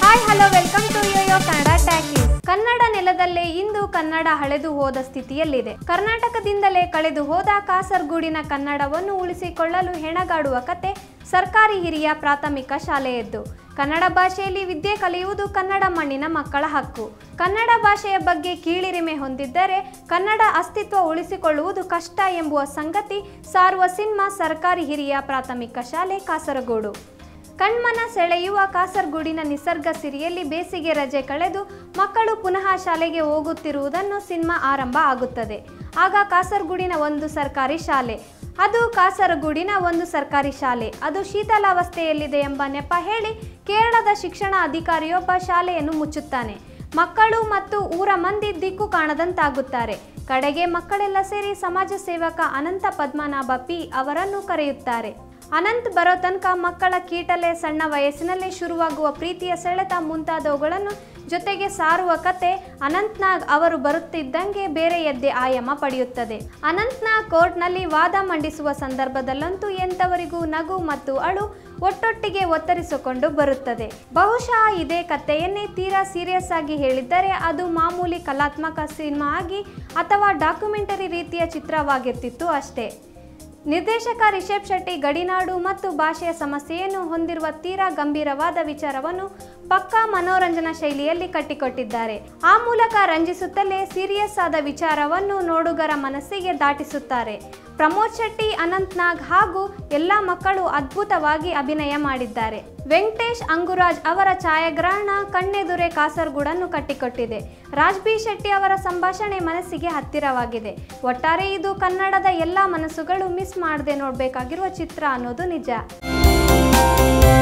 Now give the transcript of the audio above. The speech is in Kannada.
hi hello welcome to yoyo Kannada talkies Kannada ನೆಲದಲ್ಲೇ ಇಂದು ಕನ್ನಡ ಹಳೆದು ಹೋದ ಸ್ಥಿತಿಯಲ್ಲಿದೆ ಕರ್ನಾಟಕದಿಂದಲೇ ಕಳೆದು ಹೋದ ಕಾಸರಗೂಡಿನ ಕನ್ನಡವನ್ನು ಉಳಿಸಿಕೊಳ್ಳಲು ಹೆಣಗಾಡುವ ಕತೆ ಸರ್ಕಾರಿ ಹಿರಿಯ ಪ್ರಾಥಮಿಕ ಶಾಲೆಯದ್ದು ಕನ್ನಡ ಭಾಷೆಯಲ್ಲಿ ವಿದ್ಯೆ ಕಲಿಯುವುದು ಕನ್ನಡ ಮಣ್ಣಿನ ಮಕ್ಕಳ ಹಕ್ಕು ಕನ್ನಡ ಭಾಷೆಯ ಬಗ್ಗೆ ಕೀಳಿರಿಮೆ ಹೊಂದಿದ್ದರೆ ಕನ್ನಡ ಅಸ್ತಿತ್ವ ಉಳಿಸಿಕೊಳ್ಳುವುದು ಕಷ್ಟ ಎಂಬುವ ಸಂಗತಿ ಸಾರುವ ಸಿನಿಮಾ ಸರ್ಕಾರಿ ಹಿರಿಯ ಪ್ರಾಥಮಿಕ ಶಾಲೆ ಕಾಸರಗೋಡು ಕಣ್ಮನ ಸೆಳೆಯುವ ಕಾಸರಗೂಡಿನ ನಿಸರ್ಗ ಸಿರಿಯಲ್ಲಿ ಬೇಸಿಗೆ ರಜೆ ಕಳೆದು ಮಕ್ಕಳು ಪುನಃ ಶಾಲೆಗೆ ಹೋಗುತ್ತಿರುವುದನ್ನು ಸಿನಿಮಾ ಆರಂಭ ಆಗುತ್ತದೆ ಆಗ ಕಾಸರಗೂಡಿನ ಒಂದು ಸರ್ಕಾರಿ ಶಾಲೆ ಅದು ಕಾಸರಗೂಡಿನ ಒಂದು ಸರ್ಕಾರಿ ಶಾಲೆ ಅದು ಶೀತಲಾವಸ್ಥೆಯಲ್ಲಿದೆ ಎಂಬ ನೆಪ ಹೇಳಿ ಕೇರಳದ ಶಿಕ್ಷಣ ಅಧಿಕಾರಿಯೊಬ್ಬ ಶಾಲೆಯನ್ನು ಮುಚ್ಚುತ್ತಾನೆ ಮಕ್ಕಳು ಮತ್ತು ಊರ ಮಂದಿ ದಿಕ್ಕು ಕಾಣದಂತಾಗುತ್ತಾರೆ ಕಡೆಗೆ ಮಕ್ಕಳೆಲ್ಲ ಸೇರಿ ಸಮಾಜ ಸೇವಕ ಅನಂತ ಪದ್ಮನಾಭ ಪಿ ಅವರನ್ನು ಕರೆಯುತ್ತಾರೆ ಅನಂತ್ ಬರೋ ತನಕ ಮಕ್ಕಳ ಕೀಟಲೆ ಸಣ್ಣ ವಯಸ್ಸಿನಲ್ಲೇ ಶುರುವಾಗುವ ಪ್ರೀತಿಯ ಸೆಳೆತ ಮುಂತಾದವುಗಳನ್ನು ಜೊತೆಗೆ ಸಾರುವ ಕತೆ ಅನಂತ್ನಾಗ್ ಅವರು ಬರುತ್ತಿದ್ದಂಗೆ ಬೇರೆ ಎದ್ದೆ ಆಯಾಮ ಪಡೆಯುತ್ತದೆ ಅನಂತ್ನಾಗ್ ಕೋರ್ಟ್ನಲ್ಲಿ ವಾದ ಮಂಡಿಸುವ ಸಂದರ್ಭದಲ್ಲಂತೂ ಎಂಥವರಿಗೂ ನಗು ಮತ್ತು ಅಳು ಒಟ್ಟೊಟ್ಟಿಗೆ ಒತ್ತರಿಸಿಕೊಂಡು ಬರುತ್ತದೆ ಬಹುಶಃ ಇದೇ ಕಥೆಯನ್ನೇ ತೀರಾ ಸೀರಿಯಸ್ ಆಗಿ ಹೇಳಿದ್ದರೆ ಅದು ಮಾಮೂಲಿ ಕಲಾತ್ಮಕ ಸಿನಿಮಾ ಆಗಿ ಅಥವಾ ಡಾಕ್ಯುಮೆಂಟರಿ ರೀತಿಯ ಚಿತ್ರವಾಗಿರ್ತಿತ್ತು ಅಷ್ಟೇ ನಿರ್ದೇಶಕ ರಿಷಬ್ ಶೆಟ್ಟಿ ಗಡಿನಾಡು ಮತ್ತು ಭಾಷೆಯ ಸಮಸ್ಯೆಯನ್ನು ಹೊಂದಿರುವ ತೀರಾ ಗಂಭೀರವಾದ ವಿಚಾರವನ್ನು ಪಕ್ಕಾ ಮನೋರಂಜನಾ ಶೈಲಿಯಲ್ಲಿ ಕಟ್ಟಿಕೊಟ್ಟಿದ್ದಾರೆ ಆ ಮೂಲಕ ರಂಜಿಸುತ್ತಲೇ ಸೀರಿಯಸ್ ಆದ ವಿಚಾರವನ್ನು ನೋಡುಗರ ಮನಸ್ಸಿಗೆ ದಾಟಿಸುತ್ತಾರೆ ಪ್ರಮೋದ್ ಶೆಟ್ಟಿ ಅನಂತ್ ನಾಗ್ ಹಾಗೂ ಎಲ್ಲ ಮಕ್ಕಳು ಅದ್ಭುತವಾಗಿ ಅಭಿನಯ ಮಾಡಿದ್ದಾರೆ ವೆಂಕಟೇಶ್ ಅಂಗುರಾಜ್ ಅವರ ಛಾಯಾಗ್ರಹಣ ಕಣ್ಣೆದುರೆ ಕಾಸರಗೂಡನ್ನು ಕಟ್ಟಿಕೊಟ್ಟಿದೆ ರಾಜ್ ಬಿ ಶೆಟ್ಟಿ ಅವರ ಸಂಭಾಷಣೆ ಮನಸ್ಸಿಗೆ ಹತ್ತಿರವಾಗಿದೆ ಒಟ್ಟಾರೆ ಇದು ಕನ್ನಡದ ಎಲ್ಲ ಮನಸ್ಸುಗಳು ಮಿಸ್ ಮಾಡದೆ ನೋಡಬೇಕಾಗಿರುವ ಚಿತ್ರ ಅನ್ನೋದು ನಿಜ